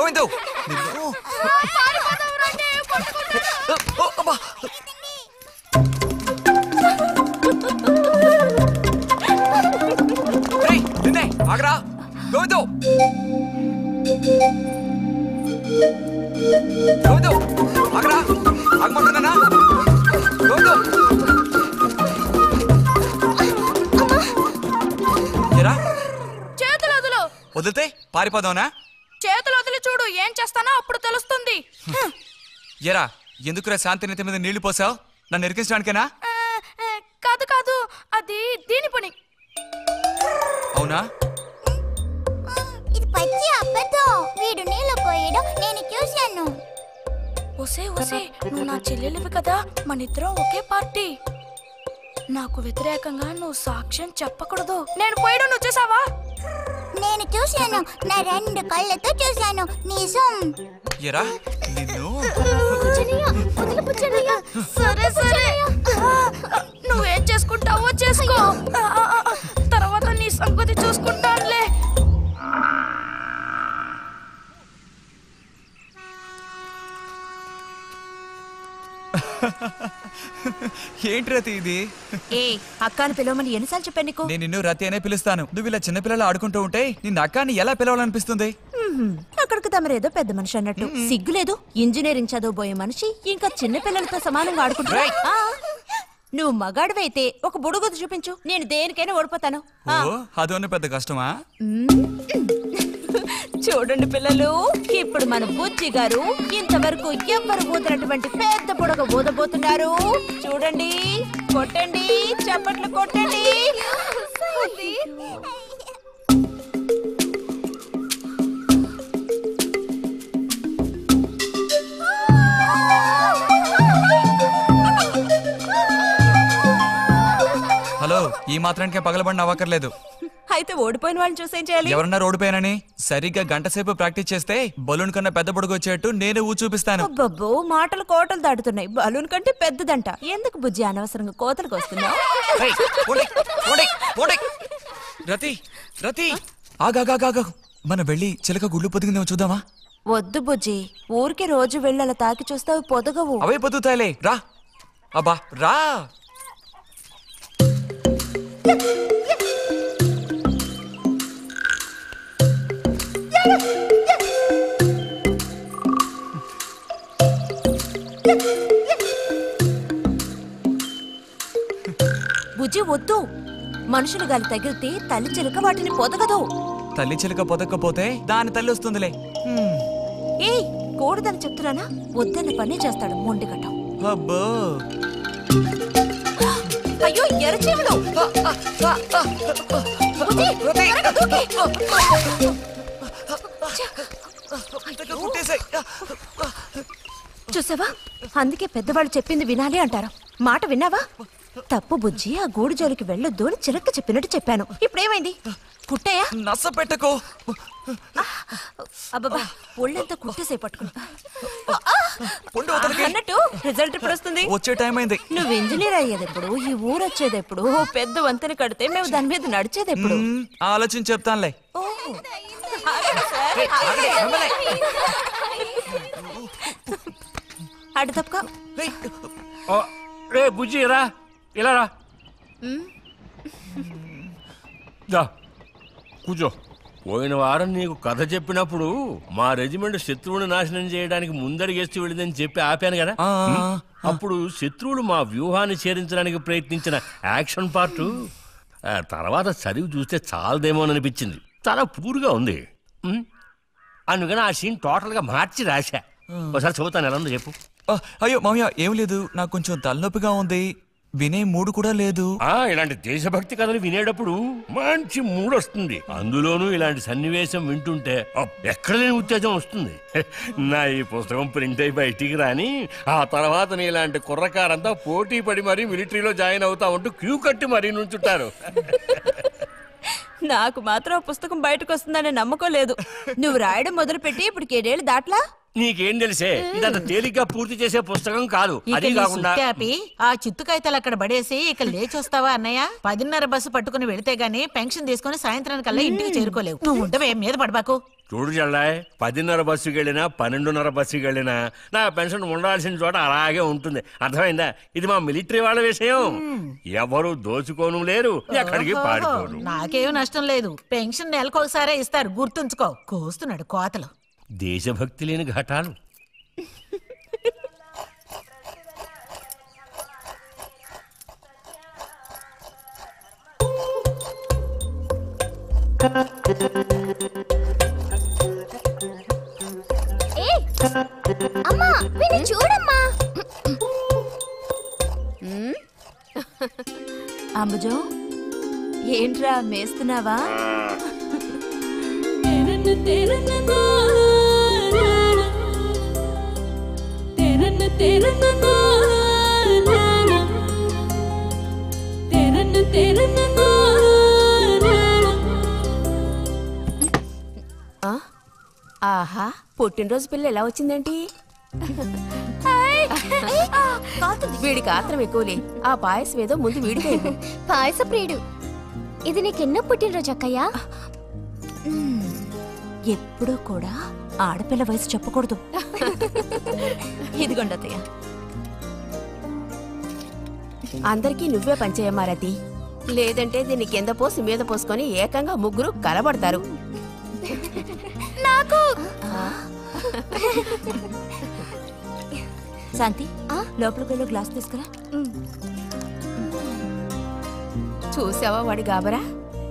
గోవిందు నిన్ను ఓ, అబ్బా. రేయ్, నిన్నే ఆగరా గోవిందు గోవిందు ఆగరా ఆగమంటున్నానా గోవిందు ఎరా చేతులు వదులు వదిలితే పారిపోదావునా చేతులు వదిలి చూడు ఏం చేస్తానో అప్పుడు తెలుస్తుంది ఎరా ఎందుకురా శాంతి నెత్తి మీద నీళ్లు పోసావు నన్ను ఎరికించడానికేనా ఆ, ఆ, కాదు కాదు అది దీని పని అవునా ఇది పచ్చి అబద్ధం వీడు నీళ్ళు పోయడం నేను చూశాను ఒసే ఒసే నువ్వు నా చెల్లెలివి కదా మన ఇద్దరం ఒకే పార్టీ నాకు వ్యతిరేకంగా నువ్వు సాక్ష్యం చెప్పకూడదు నేను పోయడం నువ్వు చేసావా నేను చూశాను నా రెండు కళ్ళతో చూశాను నిజం ఎరా నిన్ను సరే సరే నువ్వేం చేసుకుంటావో చేసుకో ఆ, ఆ, ఆ, తర్వాత నీ సంగతి చూసుకుంటానులే ఏంటి రతి ఇది ఏ అక్కాని పిలవమని ఎన్నిసార్లు చెప్పాను నీకు నేను నిన్ను రతి అనే పిలుస్తాను నువ్వు ఇలా చిన్నపిల్లలు ఆడుకుంటూ ఉంటే నిన్న అక్కాని ఎలా పిలవాలనిపిస్తుంది మ్మ్. అక్కడికి తమరేదో పెద్ద మనిషి అన్నట్టు సిగ్గులేదు ఇంజనీరింగ్ చదవబోయే మనిషి ఇంకా చిన్న పిల్లలతో సమానంగా ఆడుకుంటా రేయ్. నువ్వు మగాడివైతే ఒక బుడుగుద్దు చూపించు నేను దేనికైనా ఓడిపోతాను ఓ ఆ. అదోని పెద్ద కష్టమా చూడండి పిల్లలు ఇప్పుడు మన బుజ్జి గారు ఇంతవరకు ఎవ్వరు ఊదినటువంటి పెద్ద బుడగ ఊదబోతున్నారు చూడండి కొట్టండి చప్పట్లు కొట్టండి హలో ఈ మాత్రానికే పగలబడిన అవ్వకర్లేదు అయితే ఓడిపోయిన వాళ్ళని చూసేం చేయాలి ఎవరన్నా రోడ్డుపోయానని సరిగ్గా గంట సేపు ప్రాక్టీస్ చేస్తే బలూన్ కన్నా పెద్ద పొడుగు వచ్చేట్టు నేనే ఊ చూపిస్తాను అబ్బబ్బో మాటలు కోటలు దాటుతున్నాయి బలూన్ కంటే పెద్దదంట ఎందుకు బుజ్జి అనవసరంగా కోతలకు వస్తున్నావు ఏయ్, పోండి, పోండి, పోండి. రతి రతి ఆగాగాగా మనం వెళ్ళి చిలక గుళ్ళు పొదిగిందేమో చూద్దామా వద్దు బుజ్జి ఊరికి రోజు వెళ్ళి అలా తాకి చూస్తావు పొదగవు అవే పొద్దుతాయిలే రా అబ్బా రా బుజ్జి వద్దు మనుషులు గాలి తగిలితే తల్లి చిలుక వాటిని పొదగదు తల్లి చిలక పొదక్కపోతే దాని తల్లి వస్తుందిలే హ్మ్. ఏయ్ కూడదని చెప్తున్నానా వద్దన్న పని చేస్తాడు మొండిగట్టం అబ్బో అయ్యో ఎరచేవులు కుట్టేసాయి. చూసావా అందుకే పెద్దవాళ్ళు చెప్పింది వినాలి అంటారు మాట విన్నావా తప్పు బుజ్జి ఆ గూడు జోలికి వెళ్ళొద్దు అని చిలక్క చెప్పినట్టు చెప్పాను ఇప్పుడేమైంది కుట్టాయా నచ్చ పెట్టుకో అబ్బబ్బా ఒళ్ళంతా కుట్టేసే పట్టుకున్నా పొండి వదలకి. అన్నట్టు రిజల్ట్ ఇప్పుడు వస్తుంది వచ్చే టైం అయింది నువ్వు ఇంజనీర్ అయ్యేది ఎప్పుడు ఈ ఊరు వచ్చేది ఎప్పుడు ఓ పెద్ద వంతెన కడితే మేము దాని మీద నడిచేది ఎప్పుడు హ్మ్, ఆలోచించి చెప్తానులే ఓ. ఆగండి సార్, ఆగండి. అటు తప్పుకో ఓ, రే బుజ్జి రా ఇలా రా దా కూర్చో పోయిన వారం నీకు కథ చెప్పినప్పుడు మా రెజిమెంట్ శత్రువుని నాశనం చేయడానికి ముందడిగేస్తూ వెళ్ళిందని చెప్పి ఆపాను కదా ఆ, హ్మ్? అప్పుడు శత్రువులు మా వ్యూహాన్ని చేరించడానికి ప్రయత్నించిన యాక్షన్ పార్ట్ ఆ తర్వాత చదివి చూస్తే చాలదేమో అని అనిపించింది చాలా పూర్గా ఉంది హ్మ్? అందుకని ఆ సీన్ టోటల్గా మార్చి రాశా ఒకసారి చదువుతాను ఎలా ఉందో చెప్పు ఆ, అయ్యో మామయ్య ఏం లేదు నాకు కొంచెం తలనొప్పిగా ఉంది వినే మూడు కూడా లేదు ఆ ఇలాంటి దేశభక్తి కథలు వినేటప్పుడు మంచి మూడ్ వస్తుంది అందులోనూ ఇలాంటి సన్నివేశం వింటుంటే అబ్బ్, ఎక్కడ లేని ఉత్తేజం వస్తుంది హె, నా ఈ పుస్తకం ప్రింట్ అయి బయటికి రాని ఆ తర్వాత నీ ఇలాంటి కుర్రకారంతా పోటీ పడి మరీ మిలిటరీలో జాయిన్ అవుతా ఉంటూ క్యూ కట్టి మరీ నుంచుంటారు నాకు మాత్రం ఆ పుస్తకం బయటకు వస్తుందనే నమ్మకం లేదు నువ్వు రాయడం మొదలుపెట్టి ఇప్పుడు ఏడేళ్ళు దాట్లా నీకేం తెలిసే ఇదంత తేలిగ్గా పూర్తి చేసే పుస్తకం కాదు ఇక అది నీ కాకుండా సుత్తాపి ఆ చిత్తు కాగితాలు అక్కడ పడేసి ఇక లేచొస్తావా అన్నయ్య పదిన్నర బస్సు పట్టుకుని వెళితే గానీ పెన్షన్ తీసుకుని సాయంత్రానికల్లా ఇంటికి చేరుకోలేవు నువ్వు ఉండవే మీద పడబాకు చూడు జల్లాయ్ పదిన్నర బస్సుకి వెళ్ళినా పన్నెండున్నర బస్సుకి వెళ్ళినా నా పెన్షన్ ఉండాల్సిన చోట అలాగే ఉంటుంది అర్థమైందా ఇది మా మిలిటరీ వాళ్ళ విషయం ఎవరు దోచుకోను లేరు ఎక్కడికి ఓహో, పారిపోరు నాకేం నష్టం లేదు పెన్షన్ నెలకొకసారే ఇస్తారు గుర్తుంచుకో కోస్తున్నాడు కోతలు దేశభక్తి లేని ఘటాలు ఏ అమ్మా వీడిని చూడమ్మా అంబుజం ఏంట్రా మేస్తున్నావా ఆహా పుట్టినరోజు పిల్ల ఎలా వచ్చిందేంటి వీడికి ఆత్రం ఎక్కువలే ఆ పాయసం ఏదో ముందు వీడికి పాయస ప్రియుడు ఇది నీకెన్నో పుట్టినరోజు అక్కయ్యా ఎప్పుడూ కూడా ఆడపిల్ల వయసు చెప్పకూడదు ఇదిగోండి అత్తయ్య అందరికీ నువ్వే పంచేయమారతి లేదంటే దీన్ని కింద పోసి మీద పోసుకొని ఏకంగా ముగ్గురు కలబడతారు నాకు శాంతి లోపలికి వెళ్ళి గ్లాస్ తీసుకురా చూసావా వాడి గాబరా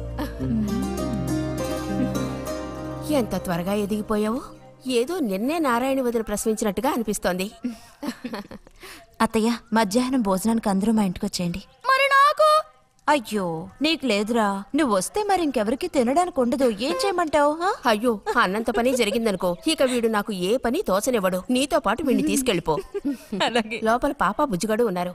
ఎంత త్వరగా ఎదిగిపోయావు ఏదో నిన్నే నారాయణ వదిన ప్రసవించినట్టుగా అనిపిస్తోంది అత్తయ్య మధ్యాహ్నం భోజనానికి అందరూ మా ఇంటికి వచ్చేయండి మరి నాకు అయ్యో నీకు లేదురా నువ్వు వస్తే మరి ఇంకెవరికి తినడానికి ఉండదు ఏం చేయమంటావు అయ్యో అన్నంత పని జరిగిందనుకో ఇక వీడు నాకు ఏ పని తోచనివ్వడు నీతో పాటు వీడిని తీసుకెళ్ళిపో లోపల పాప బుజ్జిగాడు ఉన్నారు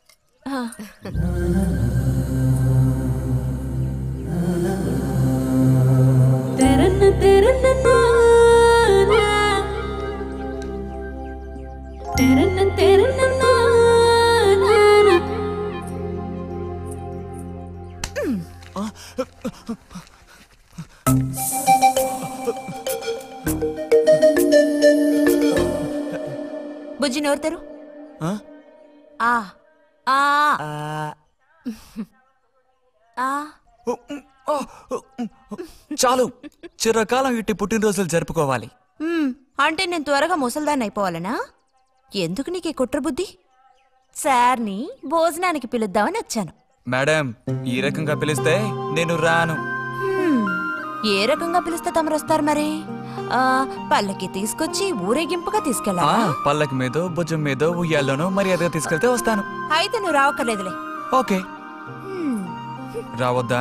బుజ్జి నోరు తెరు ఆ? ఆ ఆ ఆ ఓ, ఉమ్, ఓ, ఓ, ఉమ్, చాలు చిరకాలం ఇట్టి పుట్టినరోజులు జరుపుకోవాలి మ్మ్, అంటే నేను త్వరగా ముసల్దాన్ని అయిపోవాలనా ఎందుకు నీకు ఈ కుట్ర బుద్ధి సార్ని భోజనానికి పిలుద్దామని వచ్చాను మేడం ఈ రకంగా పిలిస్తే నేను రాను హ్మ్, ఏ రకంగా పిలిస్తే తమరు వస్తారు మరి ఆ, పల్లకి తీసుకొచ్చి ఊరేగింపుగా ఆ, తీసుకెళ్ళాలా పల్లకి మీదో భుజం మీదో ఉయ్యాల్లోనో మర్యాదగా తీసుకెళ్తే వస్తాను అయితే నువ్వు రావక్కర్లేదులే ఓకే హ్మ్, రావద్దా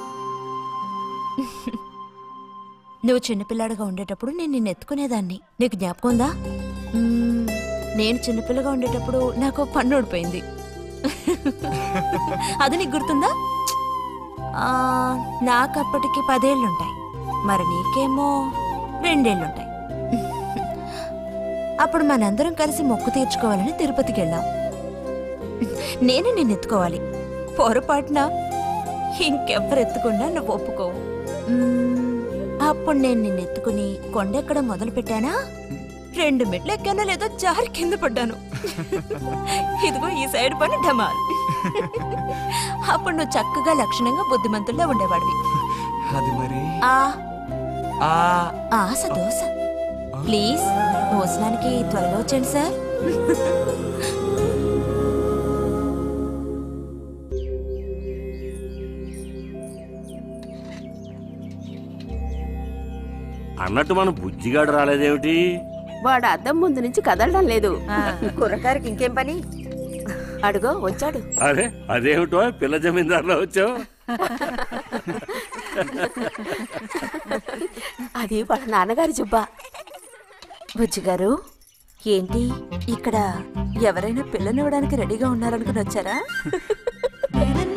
నువ్వు చిన్నపిల్లాడిగా ఉండేటప్పుడు నేను నిన్ను ఎత్తుకునేదాన్ని నీకు జ్ఞాపకం ఉందా మ్మ్, నేను చిన్నపిల్లగా ఉండేటప్పుడు నాకు పన్ను ఊడిపోయింది అది నీకు గుర్తుందా ఆ, నాకు అప్పటికి పదేళ్ళుంటాయి మరి నీకేమో రెండేళ్లుంటాయి అప్పుడు మనందరం కలిసి మొక్కు తీర్చుకోవాలని తిరుపతికి వెళ్ళాం నేను నిన్ను ఎత్తుకోవాలి పొరపాటున ఇంకెవ్వరు ఎత్తుకున్నా నువ్వు ఒప్పుకోవు మ్మ్, అప్పుడు నేను నిన్ను ఎత్తుకుని కొండెక్కడం మొదలు పెట్టానా రెండు మెట్లు ఎక్కానో లేదో జారి కింద పడ్డాను ఇదిగో ఈ సైడ్ పని ఢమాల్ అప్పుడు నువ్వు చక్కగా లక్షణంగా బుద్ధిమంతుల్లో ఉండేవాడివి అది మరి ఆ ఆ ఆశ దోశ ప్లీజ్ భోజనానికి త్వరగా వచ్చండి సార్ అన్నట్టు మన బుజ్జిగాడు రాలేదేమిటి వాడు అద్దం ముందు నుంచి కదలడం లేదు కుర్రకారికి ఇంకేం పని అడుగో వచ్చాడు అరే అదేమిటో పిల్ల జమీందారులో వచ్చావు అది వాళ్ళ నాన్నగారి జుబ్బా బుజ్జిగారు ఏంటి ఇక్కడ ఎవరైనా పిల్లనివ్వడానికి రెడీగా ఉన్నారనుకుని వచ్చారా